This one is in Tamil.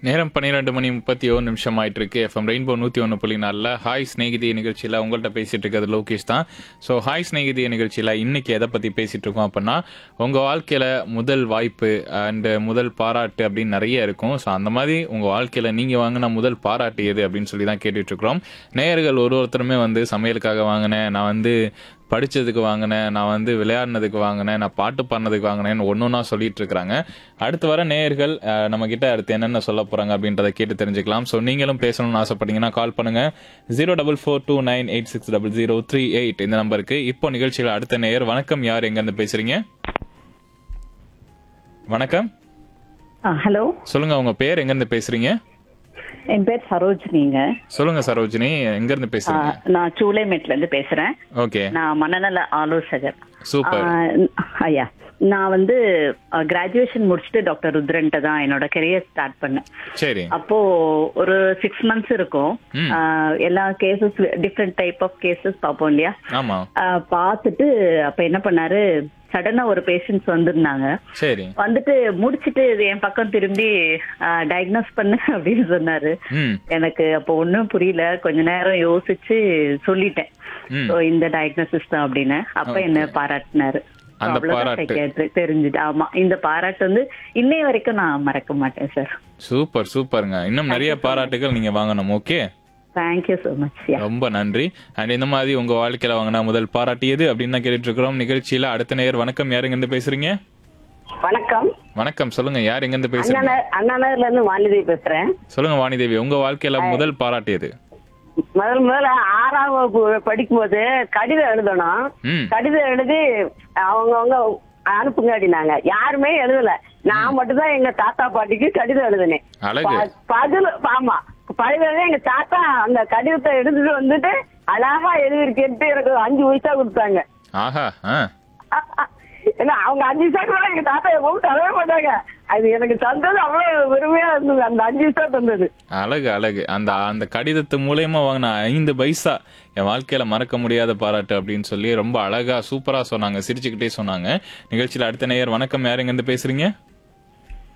நேரம் பன்னிரெண்டு மணி முப்பத்தி ஒரு நிமிஷம் ஆயிட்டு இருக்கு எஃப்எம் ரெயின்போ நூத்தி ஒன்று புள்ளி நாலில் ஹாய் ஸ்நேகிதி நிகழ்ச்சியில் உங்கள்கிட்ட பேசிட்டு இருக்கிறது லோகேஷ் தான் ஸோ ஹாய் ஸ்நேகிதி நிகழ்ச்சியில் இன்னைக்கு எதை பத்தி பேசிட்டு இருக்கோம் அப்படின்னா உங்க வாழ்க்கையில முதல் வாய்ப்பு அண்ட் முதல் பாராட்டு அப்படின்னு நிறைய இருக்கும் ஸோ அந்த மாதிரி உங்க வாழ்க்கையில நீங்க வாங்கின முதல் பாராட்டு எது அப்படின்னு சொல்லி தான் கேட்டுட்டு இருக்கிறோம் நேயர்கள் ஒரு ஒருத்தருமே வந்து சமையலுக்காக வாங்கினேன் நான் வந்து படிச்சதுக்கு வாங்கினேன் நான் வந்து விளையாடினதுக்கு வாங்கினேன் நான் பாட்டு பாடினதுக்கு வாங்கினேன்னு ஒன்று ஒன்றா சொல்லிட்டு இருக்கிறாங்க அடுத்து வர நேயர்கள் அஹ், நம்ம கிட்ட அடுத்து என்னென்ன சொல்ல போறாங்க அப்படின்றத கேட்டு தெரிஞ்சுக்கலாம் ஸோ நீங்களும் பேசணும்னு ஆசைப்பட்டீங்கன்னா கால் பண்ணுங்க zero double four two nine eight six double zero three eight இந்த நம்பருக்கு இப்போ நிகழ்ச்சியில் அடுத்த நேயர் வணக்கம் யார் எங்கேருந்து பேசுறீங்க வணக்கம் ஹலோ சொல்லுங்க உங்க பேர் எங்கேருந்து பேசுறீங்க என் பேர் சரோஜினிங்க சொல்லுங்க சரோஜினி எங்கேருந்து ஆ, பேசுறீங்க நான் சூளைமேட்ல இருந்து பேசுறேன் ஓகே நான் மனநல ஆலோசகர் சூப்பர் ஆ, ஐயா நான் வந்து கிராஜுவேஷன் முடிச்சுட்டு டாக்டர் ருத்ரன்ட்ட தான் என்னோட கெரியர் ஸ்டார்ட் பண்ணேன் சரி அப்போ ஒரு சிக்ஸ் மந்த்ஸ் இருக்கும் ம். ஆ, எல்லா cases different type of cases பார்ப்போம் இல்லையா ஆமா ஆ, பார்த்துட்டு அப்ப என்ன பண்ணாரு சடனா ஒரு பேஷண்ட்ஸ் வந்திருந்தாங்க சரி வந்துட்டு முடிச்சிட்டு இது என் பக்கம் திரும்பி டயக்னோஸ் பண்ணு அப்படின்னு சொன்னாரு ம் எனக்கு அப்போ ஒண்ணும் புரியல கொஞ்ச நேரம் யோசிச்சு சொல்லிட்டேன் ம் So, இந்த டயக்னோசிஸ் தான் அப்படின்னு அப்ப என்ன பாராட்டினாரு So, அந்த அவ்வளவுதான் பாராட்டு. psychiatry தெரிஞ்சுது ஆமா இந்த பாராட்டு வந்து இன்னைய வரைக்கும் நான் மறக்க மாட்டேன் சார் சூப்பர் சூப்பருங்க இன்னும் நிறைய பாராட்டுகள் நீங்க வாங்கணும் okay thank you so much yeah ரொம்ப நன்றி அண்ட் இந்த மாதிரி உங்க வாழ்க்கையில வாங்கின முதல் பாராட்டு எது அப்படின்னு தான் கேட்டுட்டு இருக்கிறோம் நிகழ்ச்சியில அடுத்த நேயர் வணக்கம் யார் எங்க இருந்து பேசுறீங்க வணக்கம் வணக்கம் சொல்லுங்க யார் எங்க இருந்து பேசுறீங்க அண்ணா அண்ணா நகர்ல இருந்து வாணிதி பேசுறேன் சொல்லுங்க வாணிதேவி உங்க வாழ்க்கையில முதல் பாராட்டு எது முதல் முதல்ல ஆறாம் வகுப்பு படிக்கும்போது கடிதம் எழுதணும் ம் கடிதம் எழுதி அவங்கவங்க அனுப்புங்க அப்படின்னாங்க யாருமே எழுதல நான் மட்டும்தான் எங்க தாத்தா பாட்டிக்கு கடிதம் எழுதினேன் அழகு ப- பதில் ஆமா பதில் எங்க தாத்தா அந்த கடிதத்தை எடுத்துட்டு வந்துட்டு அழகா எழுதிருக்கேன்ட்டு எனக்கு ஒரு அஞ்சு பைசா கொடுத்தாங்க ஆஹா ஆ ஏன்னா அவங்க அஞ்சு பைசா கூட எங்க தாத்தா கூப்பிட்டு அழவே மாட்டாங்க அது எனக்கு தந்தது அவ்வளவு பெருமையா இருந்தது அந்த அஞ்சு பைசா தந்தது அழகு அழகு அந்த அந்த கடிதத்து மூலயமா வாங்கின ஐந்து பைசா என் வாழ்க்கையில மறக்க முடியாத பாராட்டு அப்படின்னு சொல்லி ரொம்ப அழகா சூப்பரா சொன்னாங்க சிரிச்சுக்கிட்டே சொன்னாங்க நிகழ்ச்சியில அடுத்த நேயர் வணக்கம் யார் எங்க இருந்து பேசுறீங்க